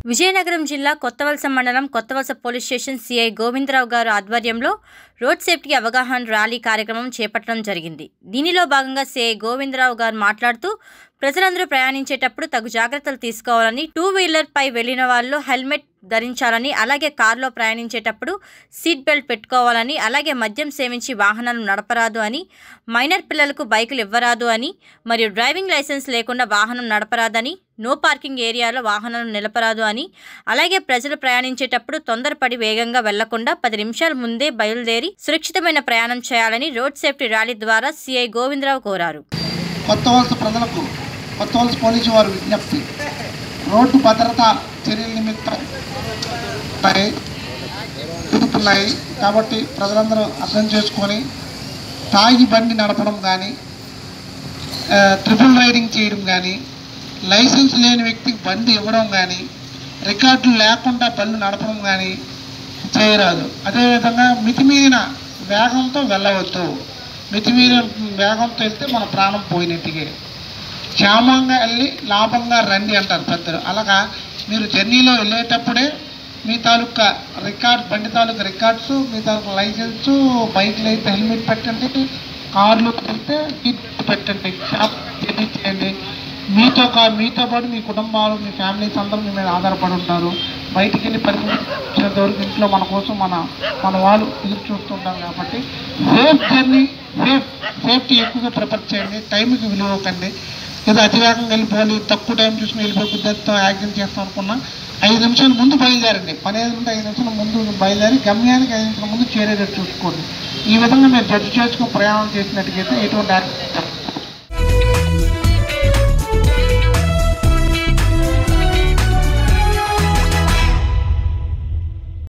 విజయనగరం జిల్లా కొత్తవలస మండలం Kothavalasa police station CI Govindarao garu ఆధ్వర్యంలో రోడ్ సేఫ్టీ అవగాహన ర్యాలీ కార్యక్రమం చేపట్టడం జరిగింది దీనిలో భాగంగా సిఐ గోవిందరావు గారు మాట్లాడుతూ ప్రజలందరూ ప్రయాణించేటప్పుడు తగు జాగ్రత్తలు తీసుకోవాలని టూ వీలర్ పై వెళ్లిన వాళ్ళు హెల్మెట్ ధరించాలని అలాగే కారులో ప్రయాణించేటప్పుడు సీట్ బెల్ట్ పెట్టుకోవాలని అలాగే మద్యం సేవించి వాహనాలు నడపరాదు అని మైనర్ పిల్లలకు బైకులు ఇవ్వరాదు అని మరియు డ్రైవింగ్ లైసెన్స్ లేకుండా వాహనం నడపరాదని నో పార్కింగ్ ఏరియాలో వాహనాలు నిలపరాదు అని అలాగే ప్రజలు ప్రయాణించేటప్పుడు తొందరపడి వేగంగా వెళ్లకుండా పది నిమిషాల ముందే బయలుదేరి సురక్షితమైన ప్రయాణం చేయాలని రోడ్ సేఫ్టీ ర్యాలీ ద్వారా సిఐ గోవిందరావు కోరారు కొత్త వలస ప్రజలకు కొత్త వలస పోలీసు వారు విజ్ఞప్తి రోడ్డు భద్రత చర్యల నిమిత్తం పై జరుగుతున్నాయి కాబట్టి ప్రజలందరూ అర్థం చేసుకొని తాగి బండి నడపడం కానీ ట్రిపుల్ రైడింగ్ చేయడం కానీ లైసెన్స్ లేని వ్యక్తికి బండి ఇవ్వడం కానీ రికార్డులు లేకుండా బండి నడపడం కానీ చేయరాదు అదేవిధంగా మితిమీరిన వేగంతో వెళ్ళవద్దు మితిమీరిన వేగంతో వెళ్తే మన ప్రాణం పోయినట్టుగే క్షేమంగా వెళ్ళి లాభంగా రండి అంటారు పెద్దలు అలాగా మీరు జర్నీలో వెళ్ళేటప్పుడే మీ తాలూకా రికార్డ్ బండి తాలూకా రికార్డ్స్ మీ తాలూకా లైసెన్స్ బైక్లు అయితే హెల్మెట్ పెట్టండి కార్లు వెళ్తే సీట్ పెట్టండి షాప్ జర్నీ చేయండి మీతో కా మీతో పాటు మీ కుటుంబాలు మీ ఫ్యామిలీస్ అందరూ మీ మీద ఆధారపడి ఉంటారు బయటికి వెళ్ళి పని వచ్చేంత వరకు ఇంట్లో మన కోసం మన మన వాళ్ళు ఎదురు చూస్తుంటారు కాబట్టి సేఫ్ జర్నీ సేఫ్ సేఫ్టీ ఎక్కువగా ప్రిఫర్ చేయండి టైంకి విలువ ఇవ్వకండి ఏదో అతివేగంగా వెళ్ళిపోవాలి తక్కువ టైం చూసుకుని వెళ్ళిపోయి గుద్దెత్తో యాక్సిడెంట్ చేస్తాం అనుకున్నా ఐదు నిమిషాల ముందు బయలుదేరండి పని ఏది ఉంటే ఐదు నిమిషాల ముందు బయలుదేరి గమ్యానికి ఐదు నిమిషాల ముందు చేరేటట్టు చూసుకోండి ఈ విధంగా మీరు జడ్జి చేసుకుని ప్రయాణం చేసినట్టుగైతే ఎటువంటి యాక్సిడెంట్